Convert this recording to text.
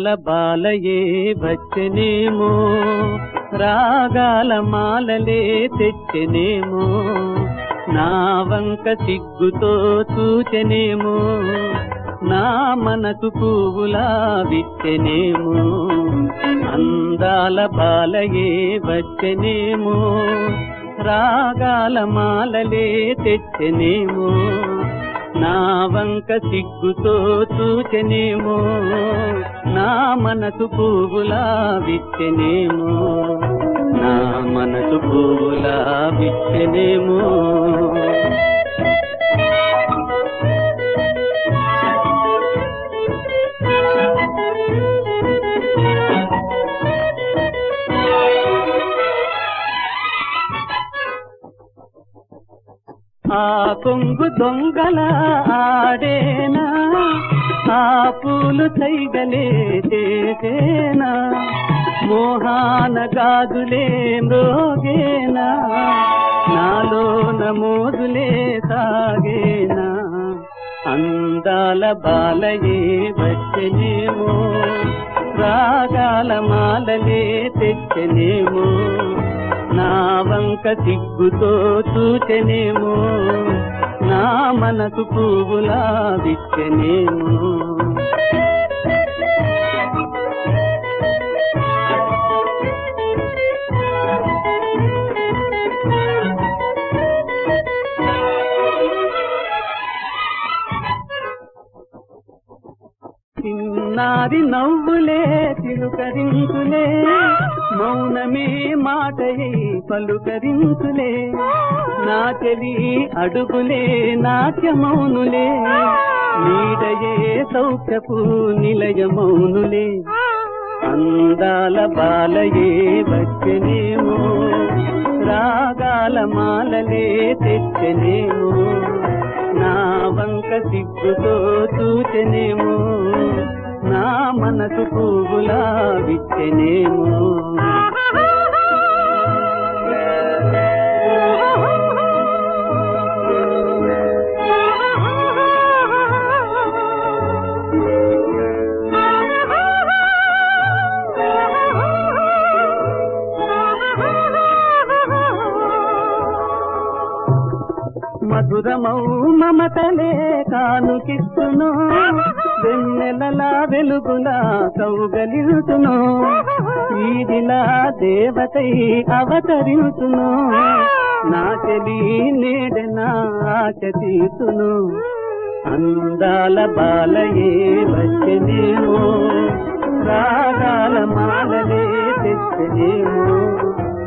అందాల బాలయే వచ్చెనేమో రాగాల మాలలే తెచ్చెనేమో నా వంక సిగ్గుతో చూచెనేమో నా మనసు పువ్వులా విచ్చెనేమో అందాల బాలయే వచ్చెనేమో రాగాల మాలలే తెచ్చెనేమో నా వంక సిగ్గుతో చూచెనేమో నా మనసు పువ్వులా విచ్చెనేమో నా మనసు పువ్వులా విచ్చెనేమో ఆ కొంగు దొంగల ఆడేనా ఆ పూలు సైగలే చేసేనా మోహాన గాజులే మ్రోగేనా నాలోన మోదులే సాగేనా అందాల బాలయే వచ్చెనేమో రాగాల మాలలే తెచ్చనేమో నా వంక సిగ్గుతో చూచెనేమో నా మనసు పువ్వులా విచ్చెనేమో చిన్నారి నవ్వులే తిరుకరించులే మౌనమే మాటయే పలుకరించులే నా చెలి అడుగులే నాట్యమౌనులే నీడయే సౌఖ్యపు నిలయమౌనులే అందాల బాలయే వచ్చెనేమో రాగాల మాలలే తెచ్చనేమో నా వంక సిగ్గుతో చూచెనేమో నా మనసు పువ్వులా విచ్చెనేమో మధురమౌ మమతలే కానుకిస్తును వెన్నెలలా వెలుగులా కౌగలిరుతును ఈదిలా దేవతై అవతరించును నా చెలి నేడనా ఆశ తీసును అందాల బాలయే వచ్చెనేమో రాగాల మాలలే తెచ్చనేమో